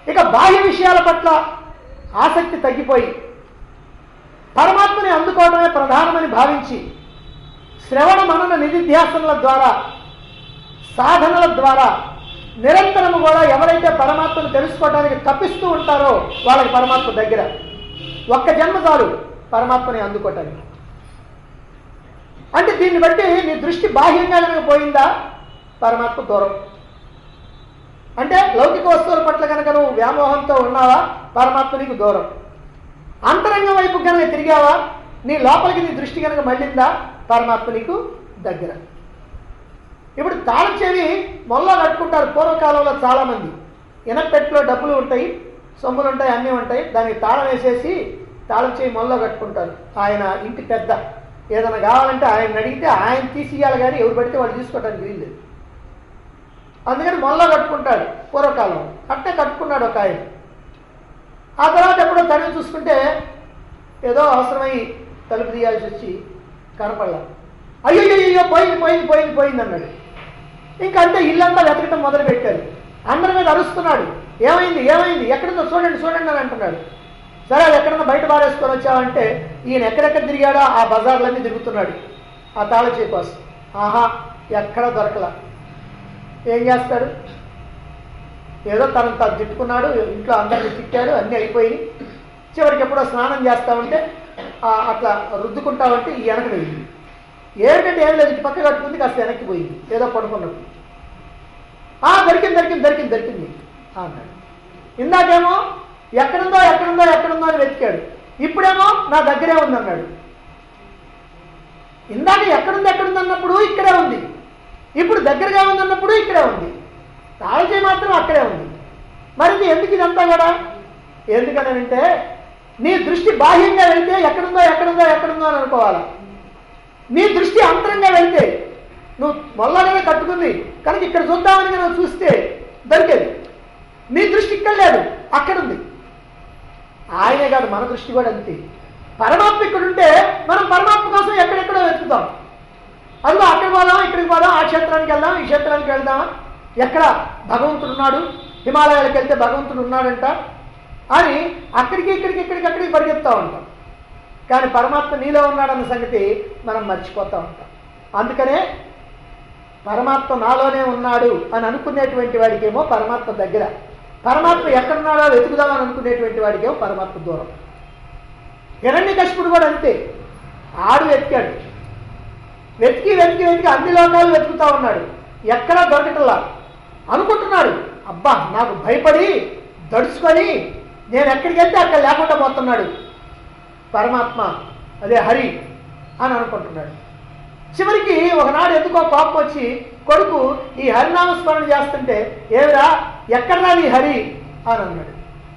ఇక బాహ్య విషయాల పట్ల ఆసక్తి తగ్గిపోయి పరమాత్మని అందుకోవడమే ప్రధానమని భావించి శ్రవణ మనన నిధిధ్యాసనల ద్వారా సాధనల ద్వారా నిరంతరము కూడా ఎవరైతే పరమాత్మను తెలుసుకోవడానికి తప్పిస్తూ ఉంటారో వాళ్ళకి పరమాత్మ దగ్గర ఒక్క జన్మ చాలు పరమాత్మని అందుకోవటానికి అంటే దీన్ని బట్టి నీ దృష్టి బాహ్యంగా కనుక పోయిందా పరమాత్మ దూరం అంటే లౌకిక వస్తువుల పట్ల కనుక నువ్వు వ్యామోహంతో ఉన్నావా పరమాత్మ నీకు దూరం అంతరంగం వైపు కనుక తిరిగావా నీ లోపలికి నీ దృష్టి కనుక మళ్ళిందా పరమాత్మ నీకు దగ్గర ఇప్పుడు తాళం చెవి మొల్లో కట్టుకుంటారు పూర్వకాలంలో చాలామంది ఇనపెట్టులో డబ్బులు ఉంటాయి సొమ్ములు ఉంటాయి అన్నీ ఉంటాయి దానికి తాళం వేసేసి తాళం చేయి మొల్లో కట్టుకుంటారు ఆయన ఇంటి పెద్ద ఏదైనా కావాలంటే ఆయన అడిగితే ఆయన తీసియాలి కానీ ఎవరు పడితే వాళ్ళు తీసుకోవడానికి వీల్లేదు అందుకని మొల్ల కట్టుకుంటాడు పూర్వకాలం అట్టే కట్టుకున్నాడు ఒక ఆయన ఆ తర్వాత ఎప్పుడో తల్లి చూసుకుంటే ఏదో అవసరమై తలుపు తీయాల్సి వచ్చి కనపడలా అయ్యో అయ్యో పోయింది పోయింది పోయింది పోయింది అన్నాడు ఇంకా అంటే ఇల్లంతా వెతకటం మొదలు పెట్టారు అందరి మీద అరుస్తున్నాడు ఏమైంది ఏమైంది ఎక్కడుందో చూడండి చూడండి అని అంటున్నాడు సరే అది ఎక్కడన్నా బయట బారేసుకొని వచ్చావంటే ఈయన ఎక్కడెక్కడ తిరిగాడో ఆ బజార్లన్నీ తిరుగుతున్నాడు ఆ తాళచే కోసం ఆహా ఎక్కడ దొరకలా ఏం చేస్తాడు ఏదో తనను తాను తిట్టుకున్నాడు ఇంట్లో అందరిని తిట్టాడు అన్నీ అయిపోయి చివరికి ఎప్పుడో స్నానం చేస్తామంటే ఆ అట్లా రుద్దుకుంటామంటే ఈ వెనక వెళ్ళింది ఏంటంటే ఏం లేదు ఇటు పక్క కట్టుకుంది కాస్త వెనక్కి పోయింది ఏదో పడుకున్నప్పుడు ఆ దొరికింది దొరికింది దొరికింది దొరికింది అన్నాడు ఇందాకేమో ఎక్కడుందో ఎక్కడుందో ఎక్కడుందో అని వెతికాడు ఇప్పుడేమో నా దగ్గరే ఉంది అన్నాడు ఇందాక ఎక్కడుంది ఎక్కడుంది అన్నప్పుడు ఇక్కడే ఉంది ఇప్పుడు దగ్గరగా ఉందన్నప్పుడు ఇక్కడే ఉంది తాళచే మాత్రం అక్కడే ఉంది మరి ఇది ఎందుకు ఇదంతా కూడా ఎందుకనంటే నీ దృష్టి బాహ్యంగా వెళ్తే ఎక్కడుందో ఎక్కడుందో ఎక్కడుందో అని అనుకోవాలా నీ దృష్టి అంతరంగా వెళ్తే నువ్వు మొల్లగానే కట్టుకుంది కనుక ఇక్కడ చూద్దామని నువ్వు చూస్తే దొరికేది నీ దృష్టి ఇక్కడ లేదు అక్కడుంది ఆయనే కాదు మన దృష్టి కూడా అంతే పరమాత్మ ఇక్కడ ఉంటే మనం పరమాత్మ కోసం ఎక్కడెక్కడో వెతుకుతాం అందులో అక్కడికి పోదాం ఇక్కడికి పోదాం ఆ క్షేత్రానికి వెళ్దాం ఈ క్షేత్రానికి వెళ్దామా ఎక్కడ భగవంతుడు ఉన్నాడు హిమాలయాలకు వెళ్తే భగవంతుడు ఉన్నాడంట అని అక్కడికి ఇక్కడికి ఇక్కడికి అక్కడికి పరిగెత్తా ఉంటాం కానీ పరమాత్మ నీలో ఉన్నాడన్న సంగతి మనం మర్చిపోతూ ఉంటాం అందుకనే పరమాత్మ నాలోనే ఉన్నాడు అని అనుకునేటువంటి వాడికేమో పరమాత్మ దగ్గర పరమాత్మ ఎక్కడున్నాడో వెతుకుదామని అనుకునేటువంటి వాడికేమో పరమాత్మ దూరం హిరణ్య కశిపుడు కూడా అంతే ఆడు వెతికాడు వెతికి వెతికి వెతికి అన్ని లోకాలు వెతుకుతా ఉన్నాడు ఎక్కడా దొరకటల్లా అనుకుంటున్నాడు అబ్బా నాకు భయపడి దడుచుకొని నేను ఎక్కడికి వెళ్తే అక్కడ లేకుండా పోతున్నాడు పరమాత్మ అదే హరి అని అనుకుంటున్నాడు చివరికి ఒకనాడు ఎందుకో కోపం వచ్చి కొడుకు ఈ హరినామ స్మరణ చేస్తుంటే ఏమిరా ఎక్కడరా నీ హరి అని అన్నాడు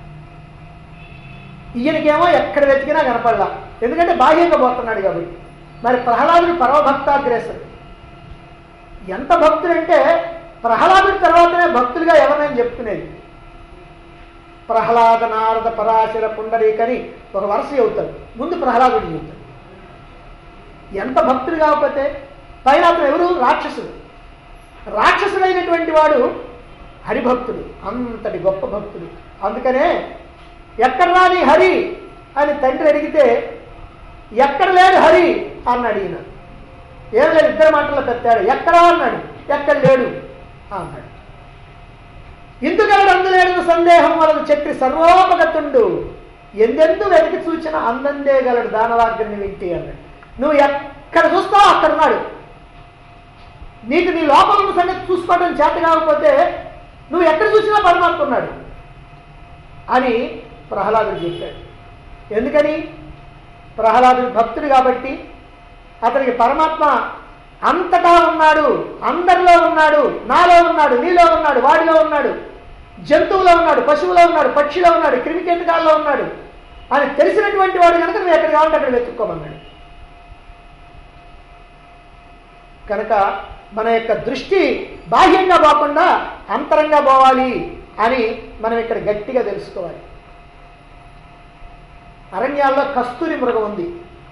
ఈయనకేమో ఎక్కడ వెతికినా కనపడలా ఎందుకంటే బాహ్యంగా పోతున్నాడు కాబట్టి మరి ప్రహ్లాదుడు పరమభక్తాగ్రేసరు ఎంత భక్తుడంటే ప్రహ్లాదుడి తర్వాతనే భక్తులుగా ఎవరినైనా చెప్పుకునేది ప్రహ్లాద నారద పరాశర పుండరీకని ఒక వరుస చెబుతాడు ముందు ప్రహ్లాదుడు చెబుతాడు ఎంత భక్తుడు కాకపోతే పైన అతను ఎవరు రాక్షసుడు రాక్షసుడైనటువంటి వాడు హరిభక్తుడు అంతటి గొప్ప భక్తుడు అందుకనే ఎక్కడ రాని హరి అని తండ్రి అడిగితే ఎక్కడ లేడు హరి అన్నాడు ఈయన ఏం లేదు ఇద్దరు మాటల్లో పెట్టాడు ఎక్కడా అన్నాడు ఎక్కడ లేడు అన్నాడు ఇందుగలడు అందులేడు సందేహం వలన చెప్పి సర్వోపగతుండు ఎందెందు వెతికి చూచిన అందందే గలడు దానవాగ్ని వింటి అన్నాడు నువ్వు ఎక్కడ చూస్తావో అక్కడ ఉన్నాడు నీకు నీ లోపల ఉన్న సంగతి చూసుకోవడం చేత కాకపోతే నువ్వు ఎక్కడ చూసినా పరమాత్మ ఉన్నాడు అని ప్రహ్లాదుడు చెప్పాడు ఎందుకని ప్రహ్లాదుడు భక్తుడు కాబట్టి అతనికి పరమాత్మ అంతటా ఉన్నాడు అందరిలో ఉన్నాడు నాలో ఉన్నాడు నీలో ఉన్నాడు వాడిలో ఉన్నాడు జంతువులో ఉన్నాడు పశువులో ఉన్నాడు పక్షిలో ఉన్నాడు క్రిమికీటకాల్లో ఉన్నాడు అని తెలిసినటువంటి వాడు కనుక నువ్వు ఎక్కడ కావాలంటే అక్కడ వెతుక్కోమన్నాడు కనుక మన యొక్క దృష్టి బాహ్యంగా పోకుండా అంతరంగా పోవాలి అని మనం ఇక్కడ గట్టిగా తెలుసుకోవాలి అరణ్యాల్లో కస్తూరి మృగం ఉంది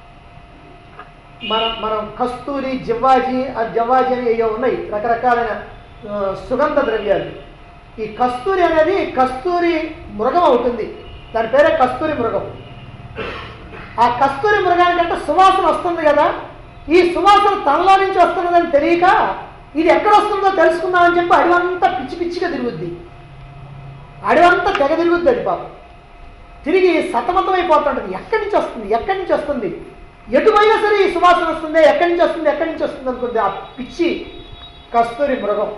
మనం మనం కస్తూరి జివ్వాజీ ఆ జవ్వాజీ అని ఏవో ఉన్నాయి రకరకాలైన ఆ, సుగంధ ద్రవ్యాలు ఈ కస్తూరి అనేది కస్తూరి మృగం అవుతుంది దాని పేరే కస్తూరి మృగం ఆ కస్తూరి మృగానికంటే సువాసన వస్తుంది కదా ఈ సువాసన తనలో నుంచి వస్తున్నదని తెలియక ఇది ఎక్కడ వస్తుందో తెలుసుకుందామని చెప్పి అడవంతా పిచ్చి పిచ్చిగా తిరుగుద్ది అడవంతా తెగ తిరుగుద్ది అది పాపం తిరిగి సతమతమైపోతుంటది ఎక్కడి నుంచి వస్తుంది ఎక్కడి నుంచి వస్తుంది ఎటు పోయినా సరే ఈ సువాసన వస్తుంది ఎక్కడి నుంచి వస్తుంది ఎక్కడి నుంచి వస్తుంది అనుకుంది ఆ పిచ్చి కస్తూరి మృగం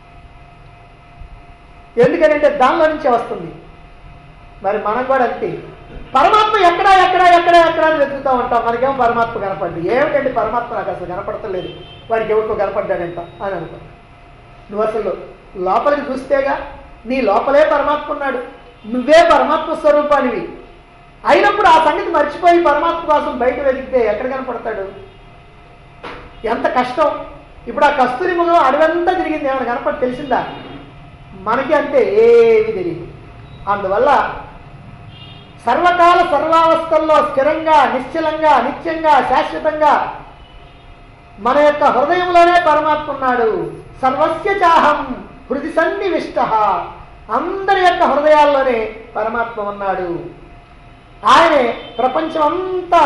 ఎందుకనంటే దానిలో నుంచే వస్తుంది మరి మనం కూడా అంతే పరమాత్మ ఎక్కడ ఎక్కడ ఎక్కడ ఎక్కడ అని వెతుకుతూ ఉంటాం మనకేమో పరమాత్మ కనపడ్డు ఏమిటండి పరమాత్మ నాకు అసలు కనపడతలేదు వాడికి ఎవరికో కనపడ్డాడంట అని అనుకో నువ్వు అసలు లోపలికి చూస్తేగా నీ లోపలే పరమాత్మ ఉన్నాడు నువ్వే పరమాత్మ స్వరూపానివి అయినప్పుడు ఆ సంగతి మర్చిపోయి పరమాత్మ కోసం బయట వెతికితే ఎక్కడ కనపడతాడు ఎంత కష్టం ఇప్పుడు ఆ కస్తూరి ముఖం అడవంతా తిరిగింది ఏమైనా కనపడి తెలిసిందా మనకి అంతే ఏమి తెలియదు అందువల్ల సర్వకాల సర్వావస్థల్లో స్థిరంగా నిశ్చలంగా నిత్యంగా శాశ్వతంగా మన యొక్క హృదయంలోనే పరమాత్మ ఉన్నాడు సర్వస్య చాహం హృది సన్నివిష్ట అందరి యొక్క హృదయాల్లోనే పరమాత్మ ఉన్నాడు ఆయనే ప్రపంచం అంతా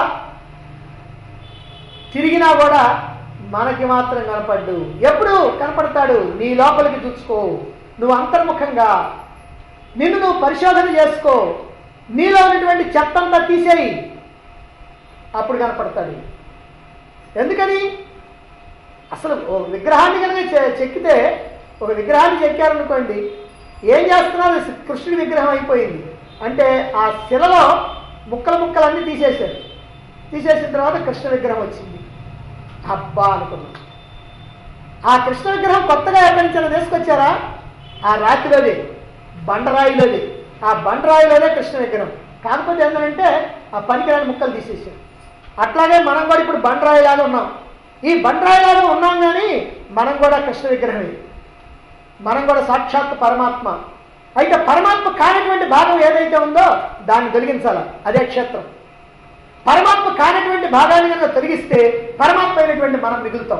తిరిగినా కూడా మనకి మాత్రం కనపడ్డు ఎప్పుడు కనపడతాడు నీ లోపలికి చూసుకో నువ్వు అంతర్ముఖంగా నిన్ను నువ్వు పరిశోధన చేసుకో నీలో ఉన్నటువంటి చెత్తంతా తీసేయి అప్పుడు కనపడతాడు ఎందుకని అసలు ఓ విగ్రహాన్ని కనుక చె- చెక్కితే ఒక విగ్రహాన్ని చెక్కారనుకోండి ఏం చేస్తున్నారు అది కృష్ణుడి విగ్రహం అయిపోయింది అంటే ఆ శిలలో ముక్కలు ముక్కలన్నీ తీసేశారు తీసేసిన తర్వాత కృష్ణ విగ్రహం వచ్చింది అబ్బా అనుకున్నాం ఆ కృష్ణ విగ్రహం కొత్తగా ఎక్కడి నుంచి తీసుకొచ్చారా ఆ రాతిలోదే బండరాయిలోదే ఆ బండరాయిలోనే కృష్ణ విగ్రహం కాకపోతే ఏంటంటే ఆ పనికిరాని ముక్కలు తీసేసారు అట్లాగే మనం కూడా ఇప్పుడు బండరాయిలాగా ఉన్నాం ఈ బండరాయిలాగా ఉన్నాం కానీ మనం కూడా కృష్ణ విగ్రహమే మనం కూడా సాక్షాత్ పరమాత్మ అయితే పరమాత్మ కానటువంటి భాగం ఏదైతే ఉందో దాన్ని తొలగించాల అదే క్షేత్రం పరమాత్మ కానటువంటి భాగాన్ని కనుక తొలగిస్తే పరమాత్మ అయినటువంటి మనం మిగులుతాం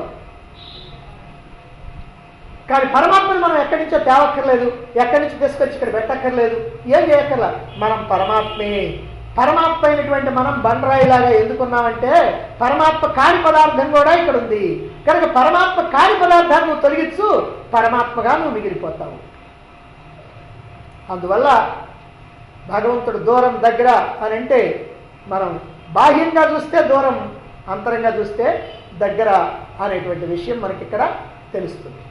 కానీ పరమాత్మను మనం ఎక్కడి నుంచో తేవక్కర్లేదు ఎక్కడి నుంచి తీసుకొచ్చి ఇక్కడ పెట్టక్కర్లేదు ఏం చేయక్కర్లా మనం పరమాత్మే పరమాత్మ అయినటువంటి మనం బండరాయిలాగా ఎందుకున్నామంటే పరమాత్మ కాని పదార్థం కూడా ఇక్కడ ఉంది కనుక పరమాత్మ కాని పదార్థాన్ని నువ్వు తొలగించు పరమాత్మగా నువ్వు మిగిలిపోతావు అందువల్ల భగవంతుడు దూరం దగ్గర అని అంటే మనం బాహ్యంగా చూస్తే దూరం అంతరంగా చూస్తే దగ్గర అనేటువంటి విషయం మనకి ఇక్కడ తెలుస్తుంది